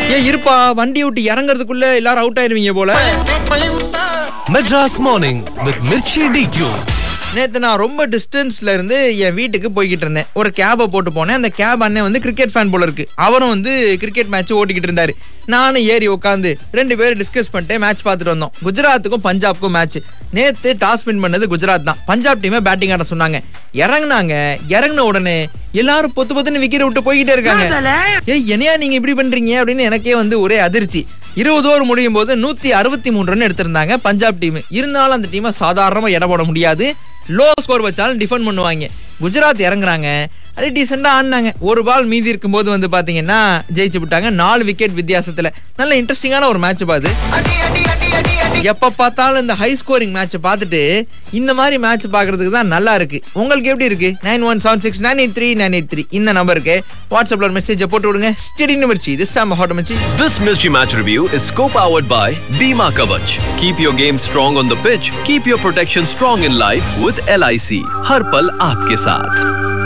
ஏன் இருப்பா வண்டி விட்டு இறங்குறதுக்குள்ள எல்லாரும் அவுட் ஆயிருவீங்க போல Madras Morning with Mirchi DQ. நேத்து நான் ரொம்ப டிஸ்டன்ஸ்ல இருந்து என் வீட்டுக்கு போய்கிட்டு இருந்தேன் ஒரு கேபை போட்டு போனேன் அந்த கேப் அண்ணன் வந்து கிரிக்கெட் ஃபேன் போல இருக்கு அவரும் வந்து கிரிக்கெட் மேட்ச் ஓட்டிக்கிட்டு இருந்தாரு நானும் ஏறி உட்காந்து ரெண்டு பேரும் டிஸ்கஸ் பண்ணிட்டு மேட்ச் பார்த்துட்டு வந்தோம் குஜராத்துக்கும் பஞ்சாப்க்கும் மேட்ச் நேத்து டாஸ் வின் பண்ணது குஜராத் தான் பஞ்சாப் டீமை பேட்டிங் ஆட சொன்னாங்க இறங்குனாங்க இறங்குன உடனே எல்லாரும் பொத்து பொத்துன்னு விக்கெட் விட்டு போய்கிட்டே இருக்காங்க ஏய் என்னையா நீங்க இப்படி பண்றீங்க அப்படின்னு எனக்கே வந்து ஒரே அதிர்ச்சி இருபது ஓவர் முடியும் போது நூத்தி அறுபத்தி மூணு ரன் எடுத்திருந்தாங்க பஞ்சாப் டீம் இருந்தாலும் அந்த டீமை சாதாரணமா எடை போட முடியாது லோ ஸ்கோர் வச்சாலும் டிஃபெண்ட் பண்ணுவாங்க குஜராத் இறங்குறாங்க அப்படியே டீசெண்டாக ஆடினாங்க ஒரு பால் மீதி இருக்கும்போது வந்து பார்த்தீங்கன்னா ஜெயிச்சு விட்டாங்க நாலு விக்கெட் வித்தியாசத்தில் நல்ல இன்ட்ரெஸ்டிங்கான ஒரு மேட்ச் பாது எப்போ பார்த்தாலும் இந்த ஹை ஸ்கோரிங் மேட்ச்சை பார்த்துட்டு இந்த மாதிரி மேட்ச் பார்க்கறதுக்கு தான் நல்லா இருக்கு உங்களுக்கு எப்படி இருக்கு nine one seven six nine eight three nine eight three இந்த நம்பருக்கு வாட்ஸ்அப்பில் ஒரு மெசேஜை போட்டு விடுங்க ஸ்டெடி நிமிர்ச்சி இது சாம ஹாட் மச்சி This Mirchi Match Review is co-powered by Bima Kavach. Keep your game strong on the pitch. Keep your protection strong in life with LIC. हर पल आपके साथ